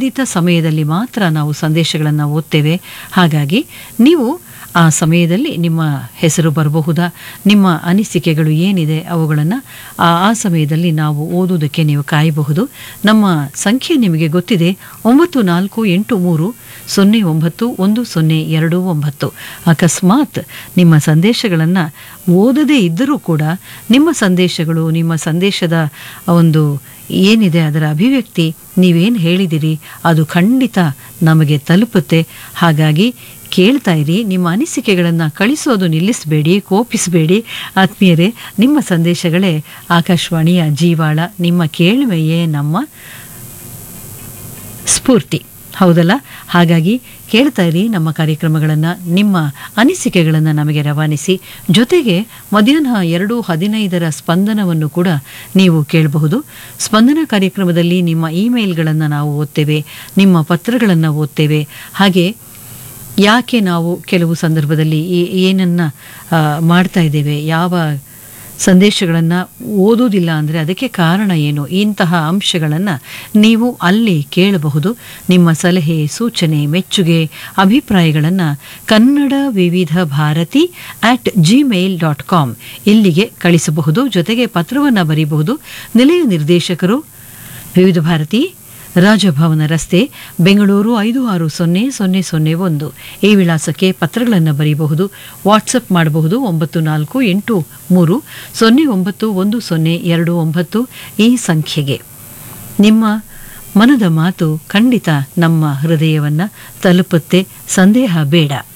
ನಿಗದಿತ ಸಮಯದಲ್ಲಿ ಮಾತ್ರ ನಾವು ಸಂದೇಶಗಳನ್ನು ಓದ್ತೇವೆ ಹಾಗಾಗಿ ನೀವು ಆ ಸಮಯದಲ್ಲಿ ನಿಮ್ಮ ಹೆಸರು ಬರಬಹುದಾ ನಿಮ್ಮ ಅನಿಸಿಕೆಗಳು ಏನಿದೆ ಅವುಗಳನ್ನು ಆ ಆ ಸಮಯದಲ್ಲಿ ನಾವು ಓದುವುದಕ್ಕೆ ನೀವು ಕಾಯಬಹುದು ನಮ್ಮ ಸಂಖ್ಯೆ ನಿಮಗೆ ಗೊತ್ತಿದೆ ಒಂಬತ್ತು ನಾಲ್ಕು ಎಂಟು ಮೂರು ಸೊನ್ನೆ ಒಂಬತ್ತು ಒಂದು ಸೊನ್ನೆ ಎರಡು ಒಂಬತ್ತು ಅಕಸ್ಮಾತ್ ನಿಮ್ಮ ಸಂದೇಶಗಳನ್ನು ಓದದೇ ಇದ್ದರೂ ಕೂಡ ನಿಮ್ಮ ಸಂದೇಶಗಳು ನಿಮ್ಮ ಸಂದೇಶದ ಒಂದು ಏನಿದೆ ಅದರ ಅಭಿವ್ಯಕ್ತಿ ನೀವೇನು ಹೇಳಿದಿರಿ ಅದು ಖಂಡಿತ ನಮಗೆ ತಲುಪುತ್ತೆ ಹಾಗಾಗಿ ಕೇಳ್ತಾ ಇರಿ ನಿಮ್ಮ ಅನಿಸಿಕೆಗಳನ್ನು ಕಳಿಸೋದು ನಿಲ್ಲಿಸಬೇಡಿ ಕೋಪಿಸಬೇಡಿ ಆತ್ಮೀಯರೇ ನಿಮ್ಮ ಸಂದೇಶಗಳೇ ಆಕಾಶವಾಣಿಯ ಜೀವಾಳ ನಿಮ್ಮ ಕೇಳ್ಮೆಯೇ ನಮ್ಮ ಸ್ಫೂರ್ತಿ ಹೌದಲ್ಲ ಹಾಗಾಗಿ ಕೇಳ್ತಾ ಇರಿ ನಮ್ಮ ಕಾರ್ಯಕ್ರಮಗಳನ್ನು ನಿಮ್ಮ ಅನಿಸಿಕೆಗಳನ್ನು ನಮಗೆ ರವಾನಿಸಿ ಜೊತೆಗೆ ಮಧ್ಯಾಹ್ನ ಎರಡು ಹದಿನೈದರ ಸ್ಪಂದನವನ್ನು ಕೂಡ ನೀವು ಕೇಳಬಹುದು ಸ್ಪಂದನ ಕಾರ್ಯಕ್ರಮದಲ್ಲಿ ನಿಮ್ಮ ಇಮೇಲ್ಗಳನ್ನು ನಾವು ಓದ್ತೇವೆ ನಿಮ್ಮ ಪತ್ರಗಳನ್ನು ಓದ್ತೇವೆ ಹಾಗೆ ಯಾಕೆ ನಾವು ಕೆಲವು ಸಂದರ್ಭದಲ್ಲಿ ಈ- ಏನನ್ನ ಆ, ಮಾಡ್ತಾ ಇದ್ದೇವೆ ಯಾವ ಸಂದೇಶಗಳನ್ನು ಓದುವುದಿಲ್ಲ ಅಂದರೆ ಅದಕ್ಕೆ ಕಾರಣ ಏನು ಇಂತಹ ಅಂಶಗಳನ್ನು ನೀವು ಅಲ್ಲಿ ಕೇಳಬಹುದು ನಿಮ್ಮ ಸಲಹೆ ಸೂಚನೆ ಮೆಚ್ಚುಗೆ ಅಭಿಪ್ರಾಯಗಳನ್ನು Kannada Vividh Bharati at gmail dot com ಇಲ್ಲಿಗೆ ಕಳಿಸಬಹುದು ಜೊತೆಗೆ ಪತ್ರವನ್ನು ಬರೀಬಹುದು ನಿಲಯ ನಿರ್ದೇಶಕರು ವಿವಿಧ ಭಾರತಿ ರಾಜಭವನ ರಸ್ತೆ ಬೆಂಗಳೂರು ಐದು ಆರು ಸೊನ್ನೆ ಸೊನ್ನೆ ಸೊನ್ನೆ ಒಂದು ಈ ವಿಳಾಸಕ್ಕೆ ಪತ್ರಗಳನ್ನು ಬರೀಬಹುದು ವಾಟ್ಸಪ್ ಮಾಡಬಹುದು ಒಂಬತ್ತು ನಾಲ್ಕು ಎಂಟು ಮೂರು ಸೊನ್ನೆ ಒಂಬತ್ತು ಒಂದು ಸೊನ್ನೆ ಎರಡು ಒಂಬತ್ತು ಈ ಸಂಖ್ಯೆಗೆ ನಿಮ್ಮ ಮನದ ಮಾತು ಖಂಡಿತ ನಮ್ಮ ಹೃದಯವನ್ನು ತಲುಪುತ್ತೆ ಸಂದೇಹ ಬೇಡ